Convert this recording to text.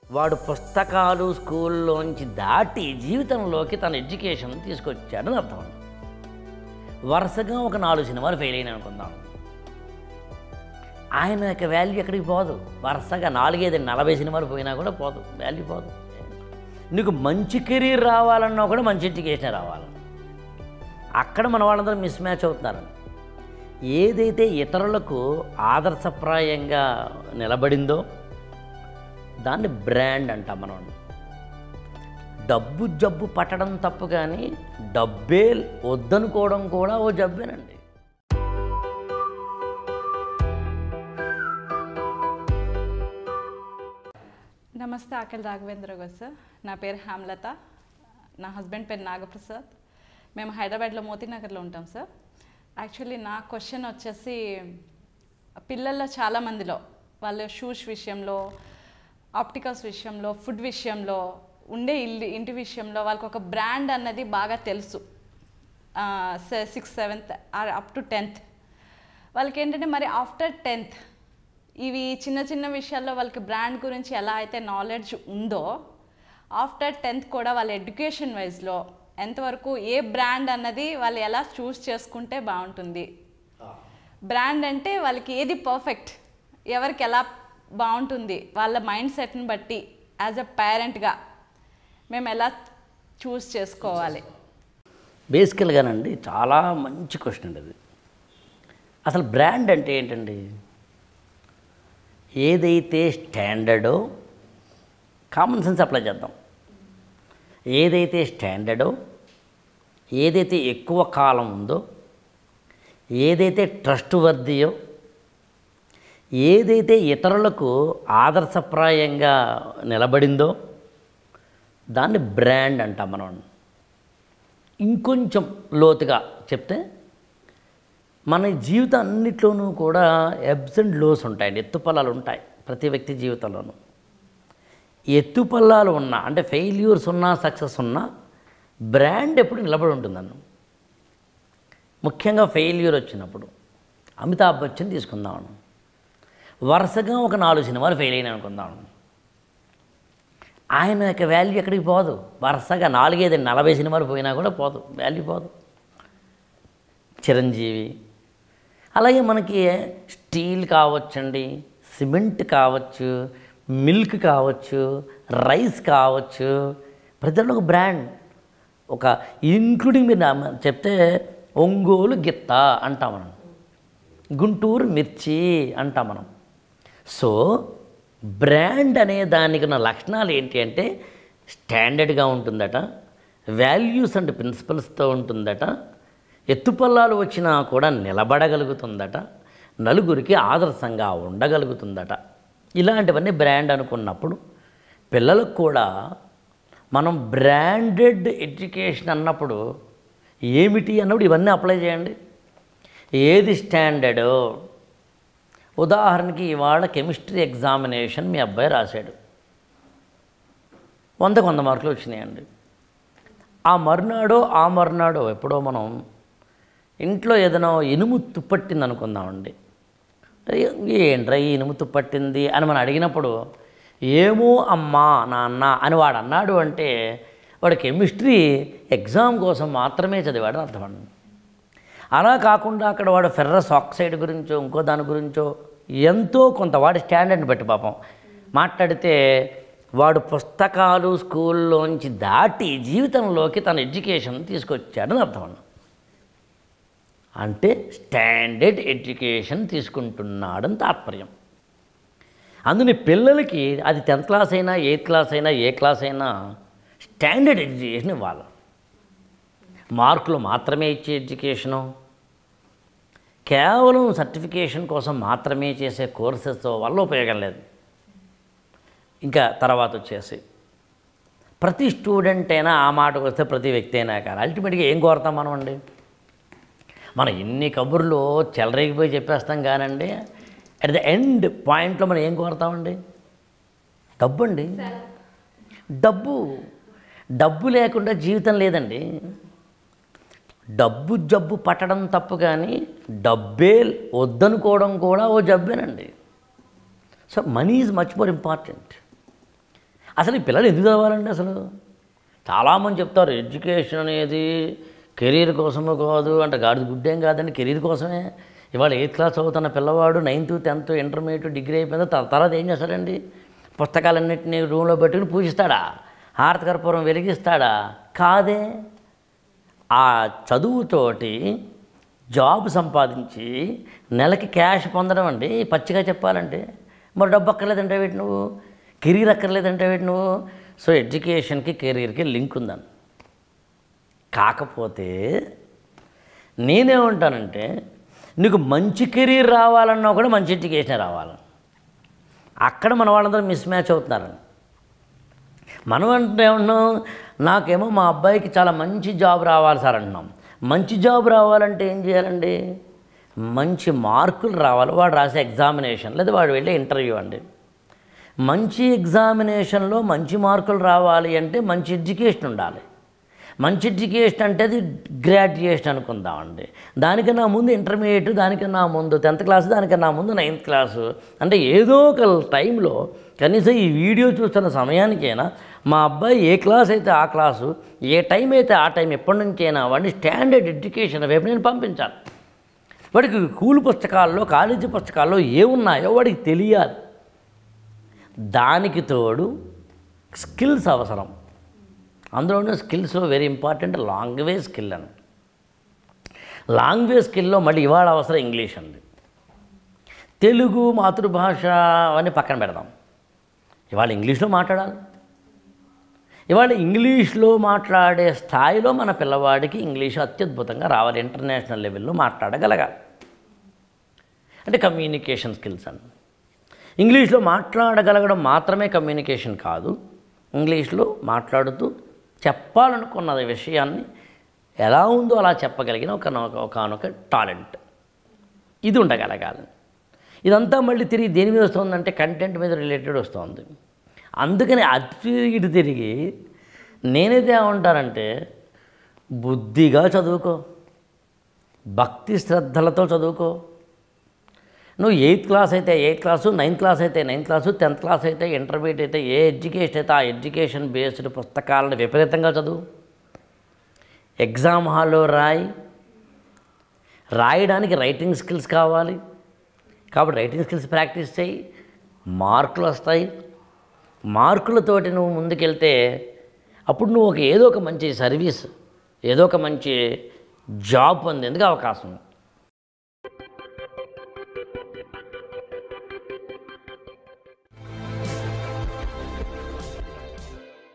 వాడు పుస్తకాలు స్కూల్లోంచి దాటి జీవితంలోకి తన ఎడ్యుకేషన్ తీసుకొచ్చాడని అర్థం వరుసగా ఒక నాలుగు సినిమాలు ఫెయిల్ అయినా అనుకుందాం ఆయన యొక్క వాల్యూ ఎక్కడికి పోదు వరుసగా నాలుగైదు నలభై సినిమాలు పోయినా కూడా పోదు వాల్యూ పోదు నీకు మంచి కెరీర్ రావాలన్నా కూడా మంచి ఎడ్యుకేషన్ రావాలి అక్కడ మన వాళ్ళందరూ మిస్ మ్యాచ్ అవుతున్నారు ఏదైతే ఇతరులకు ఆదర్శప్రాయంగా నిలబడిందో దాన్ని బ్రాండ్ అంటాం మనం డబ్బు జబ్బు పట్టడం తప్పు కానీ డబ్బే వద్దనుకోవడం కూడా ఓ జబ్బేనండి నమస్తే ఆకలి రాఘవేంద్ర గారు సార్ నా పేరు హేమలత నా హస్బెండ్ పేరు నాగప్రసాద్ మేము హైదరాబాద్లో మోతీనగర్లో ఉంటాం సార్ యాక్చువల్లీ నా క్వశ్చన్ వచ్చేసి పిల్లల్లో చాలామందిలో వాళ్ళ షూస్ విషయంలో ఆప్టికల్స్ విషయంలో ఫుడ్ విషయంలో ఉండే ఇల్లు ఇంటి విషయంలో వాళ్ళకి ఒక బ్రాండ్ అన్నది బాగా తెలుసు sixth seventh up to tenth వాళ్ళకి ఏంటంటే మరి ఆఫ్టర్ టెన్త్ ఇవి చిన్న చిన్న విషయాల్లో వాళ్ళకి బ్రాండ్ గురించి ఎలా అయితే నాలెడ్జ్ ఉందో ఆఫ్టర్ టెన్త్ కూడా వాళ్ళ ఎడ్యుకేషన్ వైజ్లో ఎంతవరకు ఏ బ్రాండ్ అన్నది వాళ్ళు ఎలా చూస్ చేసుకుంటే బాగుంటుంది బ్రాండ్ అంటే వాళ్ళకి ఏది పర్ఫెక్ట్ ఎవరికి ఎలా బాగుంటుంది వాళ్ళ మైండ్ సెట్ని బట్టి యాజ్ అ పేరెంట్గా మేము ఎలా చూస్ చేసుకోవాలి బేసికల్గానండి చాలా మంచి క్వశ్చన్ అండి అది అసలు బ్రాండ్ అంటే ఏంటండి ఏదైతే స్టాండర్డో కామన్ సెన్స్ అప్లై చేద్దాం ఏదైతే స్టాండర్డో ఏదైతే ఎక్కువ కాలం ఉందో ఏదైతే ట్రస్ట్ వర్దియో ఏదైతే ఇతరులకు ఆదర్శప్రాయంగా నిలబడిందో దాన్ని బ్రాండ్ అంటాం మనం ఇంకొంచెం లోతుగా చెప్తే మన జీవితం అన్నిట్లోనూ కూడా ఎబ్స్ అండ్ లోస్ ఉంటాయండి ఎత్తుపల్లాలు ఉంటాయి ప్రతి వ్యక్తి జీవితంలోనూ ఎత్తుపల్లాలు ఉన్నా అంటే ఫెయిల్యూర్స్ ఉన్నా సక్సెస్ ఉన్నా బ్రాండ్ ఎప్పుడు నిలబడి ఉంటుందన్ను ముఖ్యంగా ఫెయిల్యూర్ వచ్చినప్పుడు అమితాబ్ బచ్చన్ తీసుకుందాం వరుసగా ఒక నాలుగు సినిమాలు ఫెయిల్ అయినా అనుకుందాం ఆయన యొక్క వాల్యూ ఎక్కడికి పోదు వరుసగా నాలుగైదు నలభై సినిమాలు పోయినా కూడా పోదు వాల్యూ పోదు చిరంజీవి అలాగే మనకి స్టీల్ కావచ్చండి సిమెంట్ కావచ్చు మిల్క్ కావచ్చు రైస్ కావచ్చు ప్రజల్లో ఒక బ్రాండ్ ఒక ఇంక్లూడింగ్ మీరు నా- చెప్తే ఒంగోలు గిత్త అంటాం మనం గుంటూరు మిర్చి అంటాం మనం సో బ్రాండ్ అనే దానికి ఉన్న లక్షణాలు ఏంటి అంటే స్టాండర్డ్గా ఉంటుందట వాల్యూస్ అండ్ ప్రిన్సిపల్స్తో ఉంటుందట ఎత్తుపల్లాలు వచ్చినా కూడా నిలబడగలుగుతుందట నలుగురికి ఆదర్శంగా ఉండగలుగుతుందట ఇలాంటివన్నీ బ్రాండ్ అనుకున్నప్పుడు పిల్లలకు కూడా మనం బ్రాండెడ్ ఎడ్యుకేషన్ అన్నప్పుడు ఏమిటి అన్నప్పుడు ఇవన్నీ అప్లై చేయండి ఏది స్టాండర్డ్ ఉదాహరణకి ఇవాళ కెమిస్ట్రీ ఎగ్జామినేషన్ మీ అబ్బాయి రాశాడు వందకు వంద మార్కులు వచ్చినాయండి ఆ మరునాడో ఆ మరునాడో ఎప్పుడో మనం ఇంట్లో ఏదైనా ఇనుము తుప్పట్టింది అనుకుందామండి ఏంట్రా ఈ ఇనుము తుప్పట్టింది అని మనం అడిగినప్పుడు ఏమో అమ్మా నాన్న అని వాడు అన్నాడు అంటే వాడు కెమిస్ట్రీ ఎగ్జామ్ కోసం మాత్రమే చదివాడు అర్థమండి అలా కాకుండా అక్కడ వాడు ఫెర్రస్ ఆక్సైడ్ గురించో ఇంకో దాని గురించో ఎంతో కొంత వాడి స్టాండర్డ్ని బట్టి పాపం మాట్లాడితే వాడు పుస్తకాలు స్కూల్లోంచి దాటి జీవితంలోకి తన ఎడ్యుకేషన్ తీసుకొచ్చాడని అర్థం అన్న అంటే స్టాండర్డ్ ఎడ్యుకేషన్ తీసుకుంటున్నాడని తాత్పర్యం అందుని పిల్లలకి అది టెన్త్ క్లాస్ అయినా ఎయిత్ క్లాస్ అయినా ఏ క్లాస్ అయినా స్టాండర్డ్ ఎడ్యుకేషన్ ఇవ్వాలి మార్కులు మాత్రమే ఇచ్చే ఎడ్యుకేషను కేవలం సర్టిఫికేషన్ కోసం మాత్రమే చేసే కోర్సెస్ వల్ల ఉపయోగం లేదు ఇంకా తర్వాత వచ్చేసి ప్రతి స్టూడెంట్ అయినా ఆ మాటకు వస్తే ప్రతి వ్యక్తి అయినా కానీ అల్టిమేట్గా ఏం కోరుతాం మనం అండి మనం ఎన్ని కబుర్లు చెలరేగిపోయి చెప్పేస్తాం కానండి అట్ ద ఎండ్ పాయింట్లో మనం ఏం కోరుతామండి డబ్బు అండి డబ్బు డబ్బు లేకుండా జీవితం లేదండి డబ్బు జబ్బు పట్టడం తప్పు కానీ డబ్బే వద్దనుకోవడం కూడా ఓ జబ్బేనండి so money is much more important అసలు ఈ పిల్లలు ఎందుకు చదవాలండి అసలు చాలామంది చెప్తారు ఎడ్యుకేషన్ అనేది కెరీర్ కోసము కాదు అంటే గాడిద గుడ్డేం కాదండి కెరీర్ కోసమే ఇవాళ ఎయిత్ క్లాస్ చదువుతున్న పిల్లవాడు నైన్త్ టెన్త్ ఇంటర్మీడియట్ డిగ్రీ అయిపోయిన తర్వా- తర్వాత ఏం చేస్తాడండి పుస్తకాలన్నింటినీ రూమ్లో పెట్టుకుని పూజిస్తాడా హారత కర్పూరం వెలిగిస్తాడా కాదే ఆ చదువుతోటి జాబ్ సంపాదించి నెలకి క్యాష్ పొందడం అండి పచ్చిగా చెప్పాలంటే మరి డబ్బు అక్కర్లేదంటే వీటి నువ్వు కెరీర్ అక్కర్లేదంటే వీటి నువ్వు సో ఎడ్యుకేషన్కి కెరీర్కి లింక్ ఉందని కాకపోతే నేనేమంటానంటే నీకు మంచి కెరీర్ రావాలన్నా కూడా మంచి ఎడ్యుకేషన్ రావాలి అక్కడ మన వాళ్ళందరూ మిస్ మ్యాచ్ అవుతున్నారండి మనం అంటే ఏమంటున్నాం నాకేమో మా అబ్బాయికి చాలా మంచి జాబ్ రావాలి సార్ అంటున్నాం మంచి జాబ్ రావాలంటే ఏం చేయాలండి మంచి మార్కులు రావాలి వాడు రాసే ఎగ్జామినేషన్ లేదా వాడు వెళ్ళే ఇంటర్వ్యూ అండి మంచి ఎగ్జామినేషన్లో మంచి మార్కులు రావాలి అంటే మంచి ఎడ్యుకేషన్ ఉండాలి మంచి ఎడ్యుకేషన్ అంటే అది గ్రాడ్యుయేషన్ అనుకుందామండి దానికన్నా ముందు ఇంటర్మీడియట్ దానికన్నా ముందు టెన్త్ క్లాస్ దానికన్నా ముందు నైన్త్ క్లాసు అంటే ఏదో ఒక టైంలో కనీసం ఈ వీడియో చూస్తున్న సమయానికైనా మా అబ్బాయి ఏ క్లాస్ అయితే ఆ క్లాసు ఏ టైం అయితే ఆ టైం ఎప్పటి నుంచైనా వాడిని స్టాండర్డ్ ఎడ్యుకేషన్ వైపు నేను పంపించాలి వాడికి స్కూల్ పుస్తకాల్లో కాలేజీ పుస్తకాల్లో ఏమున్నాయో వాడికి తెలియాలి దానికి తోడు స్కిల్స్ అవసరం అందులోనే skills very important language skill అని లాంగ్వేజ్ స్కిల్లో మళ్ళీ ఇవాళ అవసరం ఇంగ్లీష్ అండి తెలుగు మాతృభాష అవన్నీ పక్కన పెడదాం ఇవాళ ఇంగ్లీష్లో మాట్లాడాలి ఇవాళ ఇంగ్లీష్లో మాట్లాడే స్థాయిలో మన పిల్లవాడికి ఇంగ్లీష్ అత్యద్భుతంగా రావాలి ఇంటర్నేషనల్ లెవెల్లో మాట్లాడగలగాలి అంటే కమ్యూనికేషన్ స్కిల్స్ అండి ఇంగ్లీష్లో మాట్లాడగలగడం మాత్రమే కమ్యూనికేషన్ కాదు ఇంగ్లీష్లో మాట్లాడుతూ చెప్పాలనుకున్న విషయాన్ని ఎలా ఉందో అలా చెప్పగలిగిన ఒక ఒకనొక టాలెంట్ ఇది ఉండగలగాలి ఇదంతా మళ్ళీ తిరిగి దేని మీద వస్తుందంటే కంటెంట్ మీద రిలేటెడ్ వస్తుంది అందుకని అటు ఇటు తిరిగి నేనైతే ఏమంటానంటే బుద్ధిగా చదువుకో భక్తి శ్రద్ధలతో చదువుకో నువ్వు ఎయిత్ క్లాస్ అయితే ఎయిత్ క్లాసు నైన్త్ క్లాస్ అయితే నైన్త్ క్లాసు టెన్త్ క్లాస్ అయితే ఇంటర్మీడియట్ అయితే ఏ ఎడ్యుకేషన్ అయితే ఆ ఎడ్యుకేషన్ బేస్డ్ పుస్తకాలను విపరీతంగా చదువు ఎగ్జామ్ హాల్లో రాయి రాయడానికి రైటింగ్ స్కిల్స్ కావాలి కాబట్టి రైటింగ్ స్కిల్స్ ప్రాక్టీస్ చేయి మార్కులు వస్తాయి మార్కులతోటి నువ్వు ముందుకెళ్తే అప్పుడు నువ్వు ఒక ఏదో ఒక మంచి సర్వీస్ ఏదో ఒక మంచి జాబ్ పొందేందుకు అవకాశం ఉంది